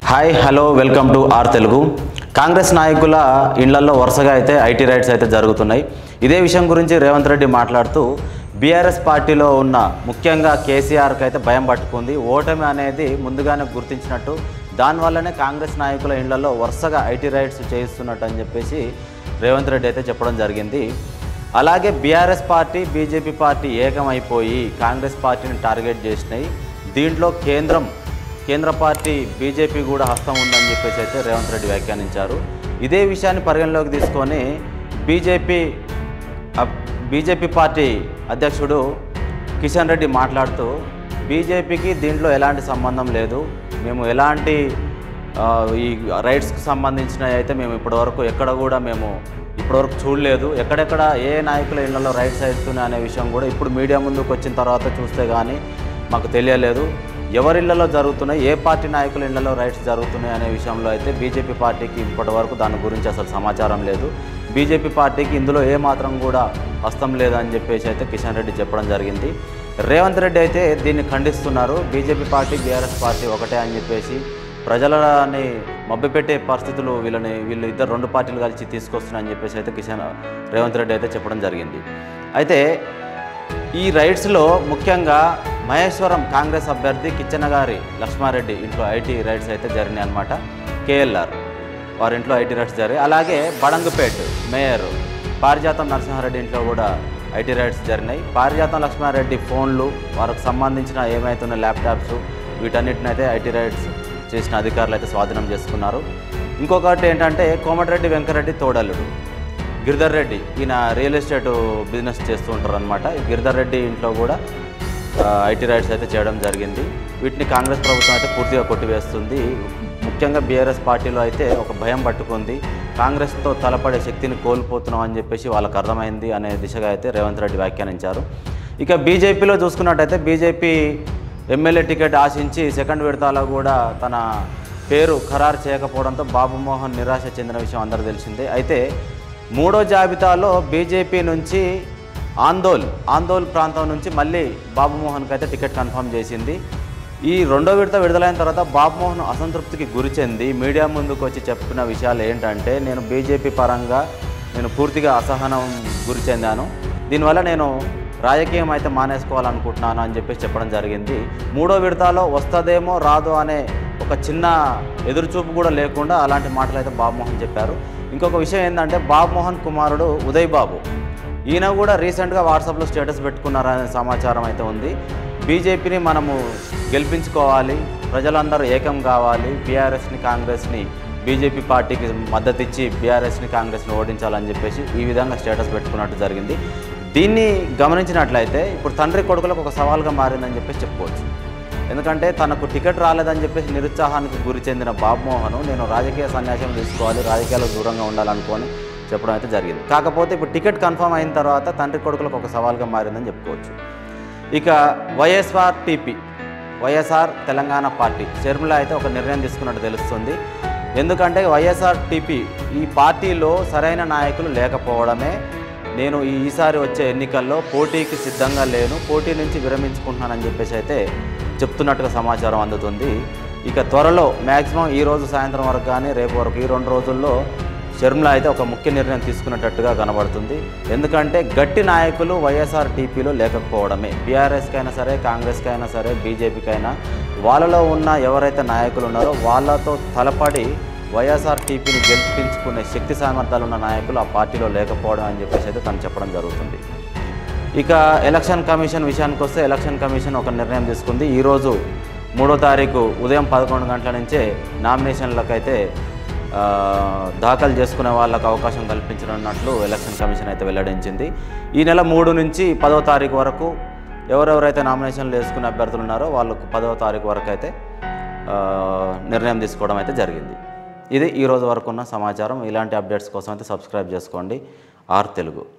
hi hello welcome to our Telugu Congress నాయకుల ఇళ్లలో వరుసగా అయితే ఐటీ రైట్స్ అయితే జరుగుతున్నాయి ఇదే విషయం గురించి రేవంత్ రెడ్డి మాట్లాడుతూ బీఆర్ఎస్ పార్టీలో ఉన్న ముఖ్యంగా కేసీఆర్కి అయితే భయం పట్టుకుంది ఓటమి అనేది ముందుగానే గుర్తించినట్టు దానివల్లనే కాంగ్రెస్ నాయకుల ఇళ్లలో వరుసగా ఐటీ రైట్స్ చేయిస్తున్నట్టు అని చెప్పేసి రేవంత్ రెడ్డి అయితే చెప్పడం జరిగింది అలాగే బీఆర్ఎస్ పార్టీ బీజేపీ పార్టీ ఏకమైపోయి కాంగ్రెస్ పార్టీని టార్గెట్ చేసినాయి దీంట్లో కేంద్రం కేంద్ర పార్టీ బీజేపీ కూడా హస్తం ఉందని చెప్పేసి అయితే రేవంత్ రెడ్డి వ్యాఖ్యానించారు ఇదే విషయాన్ని పరిగణలోకి తీసుకొని బీజేపీ అబ్- బీజేపీ పార్టీ అధ్యక్షుడు కిషన్ రెడ్డి మాట్లాడుతూ బీజేపీకి దీంట్లో ఎలాంటి సంబంధం లేదు మేము ఎలాంటి ఆ, ఈ రైట్స్కి సంబంధించినవి అయితే మేము ఇప్పటివరకు ఎక్కడ కూడా మేము ఇప్పటివరకు చూడలేదు ఎక్కడెక్కడ ఏ నాయకుల ఇళ్లలో రైట్స్ అవుతున్నాయి అనే విషయం కూడా ఇప్పుడు మీడియా ముందుకు వచ్చిన తర్వాత చూస్తే కానీ మాకు తెలియలేదు ఎవరి ఇళ్లలో జరుగుతున్నాయి ఏ పార్టీ నాయకుల ఇళ్లలో రైట్స్ జరుగుతున్నాయి అనే విషయంలో అయితే బీజేపీ పార్టీకి ఇప్పటి వరకు దాని గురించి అసలు సమాచారం లేదు బీజేపీ పార్టీకి ఇందులో ఏ మాత్రం కూడా హస్తం లేదని చెప్పేసి అయితే కిషన్ రెడ్డి చెప్పడం జరిగింది రేవంత్ రెడ్డి అయితే దీన్ని ఖండిస్తున్నారు బీజేపీ పార్టీ బీఆర్ఎస్ పార్టీ ఒకటే అని చెప్పేసి ప్రజలని మభ్యపెట్టే పరిస్థితులు వీళ్ళని వీళ్ళు ఇద్దరు రెండు పార్టీలు కలిసి తీసుకొస్తున్నాయని చెప్పేసి అయితే కిషన్ రేవంత్ రెడ్డి అయితే చెప్పడం జరిగింది అయితే ఈ రైట్స్లో ముఖ్యంగా మహేశ్వరం కాంగ్రెస్ అభ్యర్థి కిచ్చనగారి లక్ష్మారెడ్డి ఇంట్లో ఐటీ రైట్స్ అయితే జరిగినాయి అనమాట కేఎల్ఆర్ వారి ఇంట్లో ఐటీ రైట్స్ జరిగాయి అలాగే బడంగుపేట్ మేయర్ పారిజాతం నరసింహారెడ్డి ఇంట్లో కూడా ఐటీ రైట్స్ జరిగినాయి పారిజాతం లక్ష్మారెడ్డి ఫోన్లు వారికి సంబంధించిన ఏమైతున్న ల్యాప్టాప్స్ వీటన్నిటిని అయితే ఐటీ రైట్స్ చేసిన అధికారులు అయితే స్వాధీనం చేసుకున్నారు ఇంకొకటి ఏంటంటే కోమటిరెడ్డి వెంకరెడ్డి తోడల్లుడు గిరిధర్ రెడ్డి ఈయన రియల్ ఎస్టేట్ బిజినెస్ చేస్తూ ఉంటారు అనమాట గిరిధర్ రెడ్డి ఇంట్లో కూడా ఐటీ రైట్స్ అయితే చేయడం జరిగింది వీటిని కాంగ్రెస్ ప్రభుత్వం అయితే పూర్తిగా కొట్టివేస్తుంది ముఖ్యంగా బీఆర్ఎస్ పార్టీలో అయితే ఒక భయం పట్టుకుంది కాంగ్రెస్తో తలపడే శక్తిని కోల్పోతున్నాం అని చెప్పేసి వాళ్ళకి అర్థమైంది అనే దిశగా అయితే రేవంత్ రెడ్డి వ్యాఖ్యానించారు ఇక బీజేపీలో చూసుకున్నట్టయితే బీజేపీ ఎమ్మెల్యే టికెట్ ఆశించి సెకండ్ విడతలో కూడా తన పేరు ఖరారు చేయకపోవడంతో బాబు మోహన్ నిరాశ చెందిన విషయం అందరూ తెలిసిందే అయితే మూడో జాబితాలో బీజేపీ నుంచి ఆందోల్ ఆందోల్ ప్రాంతం నుంచి మళ్ళీ బాబుమోహన్కి అయితే టికెట్ కన్ఫర్మ్ చేసింది ఈ రెండో విడత విడుదలైన తర్వాత బాబుమోహన్ అసంతృప్తికి గురి చెంది మీడియా ముందుకు వచ్చి చెప్పిన విషయాలు ఏంటంటే నేను బీజేపీ పరంగా నేను పూర్తిగా అసహనం గురి చెందాను దీనివల్ల నేను రాజకీయం అయితే మానేసుకోవాలనుకుంటున్నాను అని చెప్పేసి చెప్పడం జరిగింది మూడో విడతలో వస్తుందేమో రాదో అనే ఒక చిన్న ఎదురుచూపు కూడా లేకుండా అలాంటి మాటలు అయితే బాబుమోహన్ చెప్పారు ఇంకొక విషయం ఏంటంటే బాబుమోహన్ కుమారుడు ఉదయ్ బాబు ఈయన కూడా రీసెంట్గా వాట్సాప్లో స్టేటస్ పెట్టుకున్నారనే సమాచారం అయితే ఉంది బీజేపీని మనము గెలిపించుకోవాలి ప్రజలందరూ ఏకం కావాలి బీఆర్ఎస్ని కాంగ్రెస్ని బీజేపీ పార్టీకి మద్దతు ఇచ్చి బీఆర్ఎస్ని కాంగ్రెస్ని ఓడించాలని చెప్పేసి ఈ విధంగా స్టేటస్ పెట్టుకున్నట్టు జరిగింది దీన్ని గమనించినట్లయితే ఇప్పుడు తండ్రి కొడుకులకు ఒక సవాల్గా మారిందని చెప్పేసి చెప్పుకోవచ్చు ఎందుకంటే తనకు టికెట్ రాలేదని చెప్పేసి నిరుత్సాహానికి గురి చెందిన బాబుమోహన్ నేను రాజకీయ సన్యాసం తీసుకోవాలి రాజకీయాలకు దూరంగా ఉండాలనుకొని చెప్పడం అయితే జరిగింది కాకపోతే ఇప్పుడు టికెట్ కన్ఫర్మ్ అయిన తర్వాత తండ్రి కొడుకులకు ఒక సవాల్గా మారిందని చెప్పుకోవచ్చు ఇక YSR TP YSR Telangana party Sharmila అయితే ఒక నిర్ణయం తీసుకున్నట్టు తెలుస్తుంది ఎందుకంటే వైఎస్ఆర్ టీపీ ఈ పార్టీలో సరైన నాయకులు లేకపోవడమే నేను ఈ ఈసారి వచ్చే ఎన్నికల్లో పోటీకి సిద్ధంగా లేను పోటీ నుంచి విరమించుకుంటున్నానని చెప్పేసి అయితే చెప్తున్నట్టుగా సమాచారం అందుతుంది ఇక త్వరలో మ్యాక్సిమం ఈ రోజు సాయంత్రం వరకు కానీ రేపు వరకు ఈ రెండు రోజుల్లో షర్మిల అయితే ఒక ముఖ్య నిర్ణయం తీసుకున్నట్టుగా కనబడుతుంది ఎందుకంటే గట్టి నాయకులు వైఎస్ఆర్ టీపీలో లేకపోవడమే బీఆర్ఎస్కైనా సరే కాంగ్రెస్కైనా సరే బీజేపీకైనా వాళ్ళలో ఉన్న ఎవరైతే నాయకులు ఉన్నారో వాళ్ళతో తలపడి వైఎస్ఆర్ టీపీని గెలిపించుకునే శక్తి సామర్థ్యాలు ఉన్న నాయకులు ఆ పార్టీలో లేకపోవడం అని చెప్పేసి అయితే తను చెప్పడం జరుగుతుంది ఇక ఎలక్షన్ కమిషన్ విషయానికి వస్తే ఎలక్షన్ కమిషన్ ఒక నిర్ణయం తీసుకుంది ఈరోజు మూడో తారీఖు ఉదయం పదకొండు గంటల నుంచే నామినేషన్లకైతే ఆ, దాఖలు చేసుకునే వాళ్ళకు అవకాశం కల్పించనున్నట్లు ఎలక్షన్ కమిషన్ అయితే వెల్లడించింది ఈ నెల మూడు నుంచి పదో తారీఖు వరకు ఎవరెవరైతే నామినేషన్లు వేసుకునే అభ్యర్థులు ఉన్నారో వాళ్ళకు పదవ తారీఖు వరకు అయితే ఆ, నిర్ణయం తీసుకోవడం అయితే జరిగింది ఇది ఈ రోజు వరకు ఉన్న సమాచారం ఇలాంటి అప్డేట్స్ కోసం అయితే సబ్స్క్రైబ్ చేసుకోండి ఆర్ తెలుగు